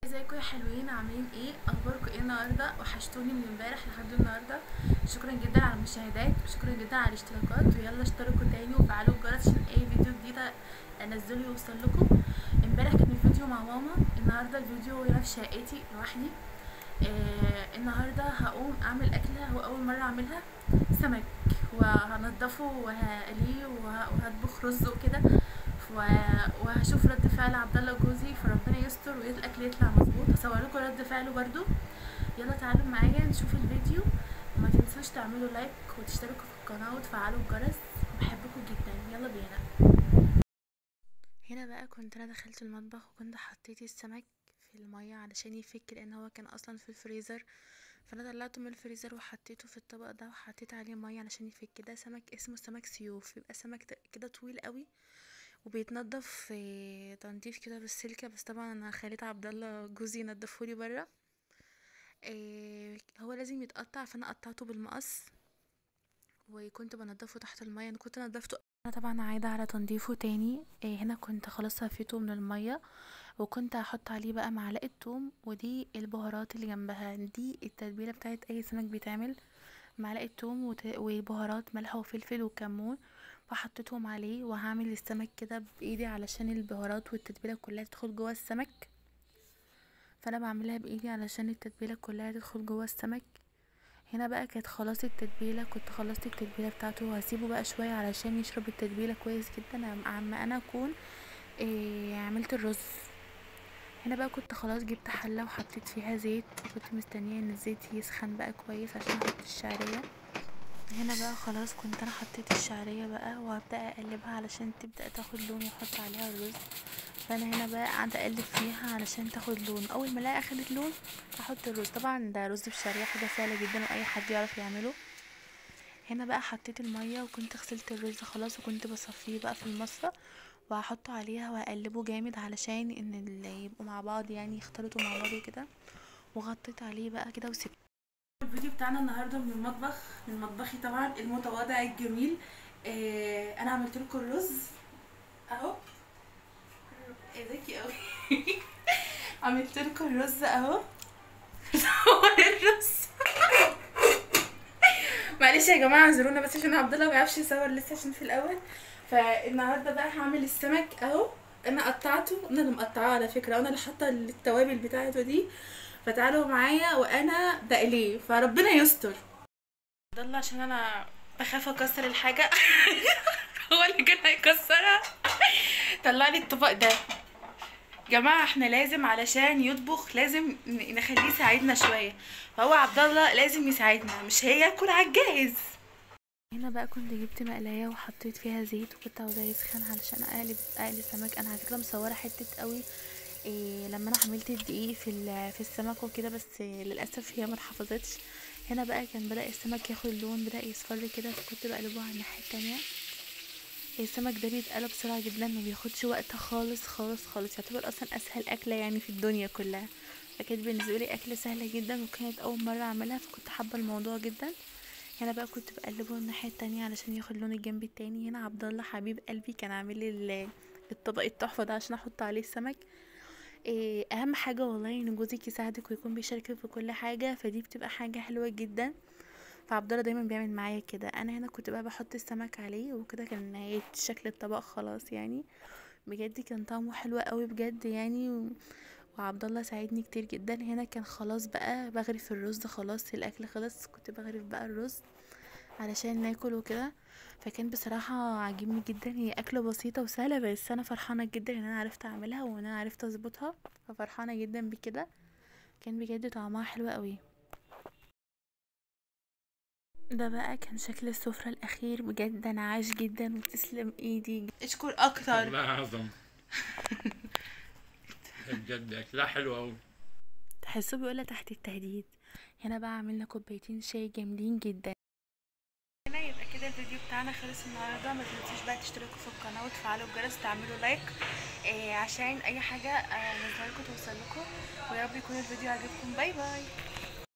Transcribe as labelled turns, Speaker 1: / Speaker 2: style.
Speaker 1: ازيكم يا حلوين عاملين ايه اخباركم ايه النهارده وحشتوني من امبارح لحد النهارده شكرا جدا على المشاهدات وشكرا جدا على الاشتراكات ويلا اشتركوا تاني وفعلوا الجرس عشان اي فيديو جديد انزله يوصل لكم امبارح كان الفيديو مع ماما النهارده الفيديو هنا في شقتي لوحدي آه النهارده هقوم اعمل اكله هو اول مره اعملها سمك وهنضفه وهقليه وهطبخ رز وكده وهشوف رد فعل عبد الله جوزي فربنا يستر والاكل يطلع مظبوط هصور لكم رد فعله برده يلا تعالوا معايا نشوف الفيديو وما تنسوش تعملوا لايك وتشتركوا في القناه وتفعلوا الجرس بحبكم جدا يلا بينا هنا بقى كنت انا دخلت المطبخ وكنت حطيت السمك في الميه علشان يفك لان هو كان اصلا في الفريزر فانا طلعته من الفريزر وحطيته في الطبق ده وحطيت عليه ميه علشان يفك ده سمك اسمه سمك سيوف بيبقى سمك كده طويل قوي وبيتنضف تنظيف كده بالسلكه بس طبعا انا خليت عبد الله جوزي ينضفهولي بره إيه هو لازم يتقطع فانا قطعته بالمقص وكنت بنضفه تحت الميه انا كنت نضفته انا طبعا عايده على تنظيفه تاني إيه هنا كنت خلاص صفيته من الميه وكنت هحط عليه بقى معلقه توم ودي البهارات اللي جنبها دي التتبيله بتاعت اي سمك بيتعمل معلقه توم وبهارات ملح وفلفل وكمون فحطيتهم عليه وهعمل السمك كده بايدي علشان البهارات والتتبيله كلها تدخل جوه السمك فانا بعملها بايدي علشان التتبيله كلها تدخل جوه السمك هنا بقى كانت خلاص التتبيله كنت خلصت التتبيله بتاعته وهسيبه بقى شويه علشان يشرب التتبيله كويس جدا عما انا اكون إيه عملت الرز هنا بقى كنت خلاص جبت حله وحطيت فيها زيت وكنت مستنيه ان الزيت يسخن بقى كويس عشان احط الشعريه هنا بقى خلاص كنت انا حطيت الشعريه بقى وهبدا اقلبها علشان تبدا تاخد لون واحط عليها الرز فانا هنا بقى قاعده اقلب فيها علشان تاخد لون اول ما الاقي اخدت لون احط الرز طبعا ده رز بالشعريه حاجه سهله جدا واي حد يعرف يعمله هنا بقى حطيت الميه وكنت غسلت الرز خلاص وكنت بصفيه بقى في المصفى وهحطه عليها وهقلبه جامد علشان ان اللي يبقوا مع بعض يعني يختلطوا مع بعض كده وغطيت عليه بقى كده وسبت الفيديو بتاعنا النهارده من المطبخ من مطبخي طبعا المتواضع الجميل آه انا عملت لكم الرز اهو ذكي قوي عملت لكم الرز اهو الرز معلش يا جماعه اعذرونا بس عشان عبد الله ما بيعرفش يصور لسه عشان في الاول فالنهارده بقى هعمل السمك اهو انا قطعته انا اللي مقطعاه على فكره انا اللي حاطه التوابل بتاعته دي فتعالوا معايا وانا بقليه فربنا يستر عبد الله عشان انا بخاف اكسر الحاجه هو اللي كان هيكسرها طلع لي الطبق ده جماعه احنا لازم علشان يطبخ لازم نخليه يساعدنا شويه فهو عبد الله لازم يساعدنا مش هياكل على الجاهز هنا بقى كنت جبت مقلايه وحطيت فيها زيت وكنت عاوزاه يسخن علشان اقلب اقلي سمك انا على فكره مصوره حته قوي إيه لما انا عملت الدقيق في في السمك وكده بس للاسف هي ما اتحفظتش هنا بقى كان بدا السمك ياخد لون بدا يصفر كده فكنت بقلبه على الناحيه التانية السمك ده بيتقلب بسرعه جدا ما بياخدش وقت خالص خالص خالص يعتبر اصلا اسهل اكله يعني في الدنيا كلها فكانت بالنسبه لي اكله سهله جدا وكانت اول مره اعملها فكنت حابه الموضوع جدا هنا بقى كنت بقلبه الناحيه التانية علشان ياخد لون الجنب التاني هنا عبد الله حبيب قلبي كان عامل لي الطبق التحفه ده عشان احط عليه السمك إيه اهم حاجه والله ان جوزك يساعدك ويكون بيشاركك في كل حاجه فدي بتبقى حاجه حلوه جدا فعبد الله دايما بيعمل معايا كده انا هنا كنت بقى بحط السمك عليه وكده كان نهايه شكل الطبق خلاص يعني بجد كان طعمه حلو قوي بجد يعني و... وعبد الله ساعدني كتير جدا هنا كان خلاص بقى بغرف الرز خلاص الاكل خلص كنت بغرف بقى الرز علشان ناكل وكده فكان بصراحة عاجبني جدا هي أكلة بسيطة وسهلة بس أنا فرحانة جدا إن أنا عرفت أعملها وإن أنا عرفت أظبطها ففرحانة جدا بكده كان بجد طعمها حلو قوي ده بقى كان شكل السفرة الأخير بجد أنا عاش جدا وتسلم إيدي اشكر أكتر
Speaker 2: الله أعظم بجد أكلها حلوة أوي
Speaker 1: تحسه بيقولها تحت التهديد هنا بقى عملنا كوبايتين شاي جامدين جدا هنا يبقى كده الفيديو بتاعنا خلص النهارده ما تنسوش بقى تشتركوا في القناه وتفعلوا الجرس وتعملوا لايك إيه عشان اي حاجه انزلها لكم توصل لكم ويا رب يكون الفيديو عجبكم باي باي